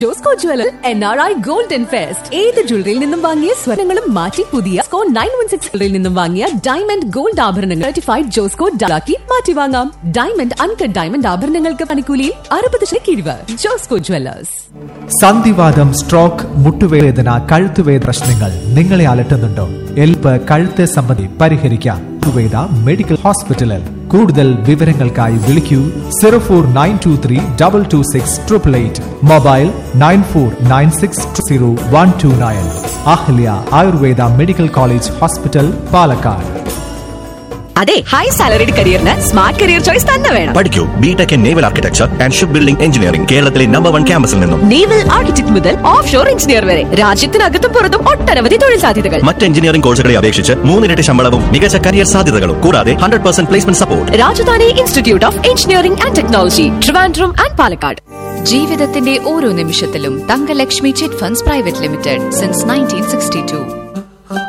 Josco jeweller N R I golden fest ഏത് ജ്വല്ലറിയിൽ നിന്നും വാങ്ങിയ സ്വർണ്ണങ്ങളും മാറ്റി പുതിയ സ്കോ നയൻ വൺ സിക്സ് ജ്വല്ലറിയിൽ നിന്നും വാങ്ങിയ ഡയമണ്ട് ഗോൾഡ് ആഭരണങ്ങൾ സർട്ടിഫൈഡ് ജോസ്കോ ഡാക്കി മാറ്റി വാങ്ങാം ഡയമണ്ട് അൺകട്ട് ഡയമണ്ട് ആഭരണങ്ങൾക്ക് പണിക്കൂലിയിൽ അറുപത് ശതമാനം കിഴിവ് ജോസ്കോ ജ്വല്ലേഴ്സ് സന്ധിവാദം സ്ട്രോക്ക് മുട്ടുവേദന കഴുത്തുവേദന പ്രശ്നങ്ങൾ നിങ്ങളെ അലട്ടുന്നുണ്ടോ എൽപ്പ് കഴുത്ത് സംബന്ധി പരിഹരിക്കാം വേദ മെഡിക്കൽ ഹോസ്പിറ്റലിൽ കൂടുതൽ വിവരങ്ങൾക്കായി വിളിക്കൂ zero four nine two three double two six triple eight mobile nine four nine six zero one two nine Ahalya Ayurveda medical college hospital Palakkad അതെ ഹൈ സാലറിഡ് കരിയറിന് സ്മാർട്ട് കരിയർ ചോയ്സ് തന്നെ വേണം പഠിക്കൂ BTech in naval architecture and ship building engineering കേരളത്തിലെ number one ക്യാമ്പസിൽ നിന്നും naval architect മുതൽ offshore engineer വരെ രാജ്യത്തിനകത്തും പുറത്തും ഒട്ടനവധി തൊഴിൽ സാധ്യതകൾ മറ്റ് എഞ്ചിനീയറിംഗ് കോഴ്സുകളെ അപേക്ഷിച്ച് മൂന്നിരട്ടി ശമ്പളവും മികച്ച കരിയർ സാധ്യതകളും കൂടാതെ hundred percent placement support Rajadhani institute of engineering and technology Trivandrum and Palakkad ജീവിതത്തിന്റെ ഓരോ നിമിഷത്തിലും Thangalakshmi chit funds private limited since nineteen sixty to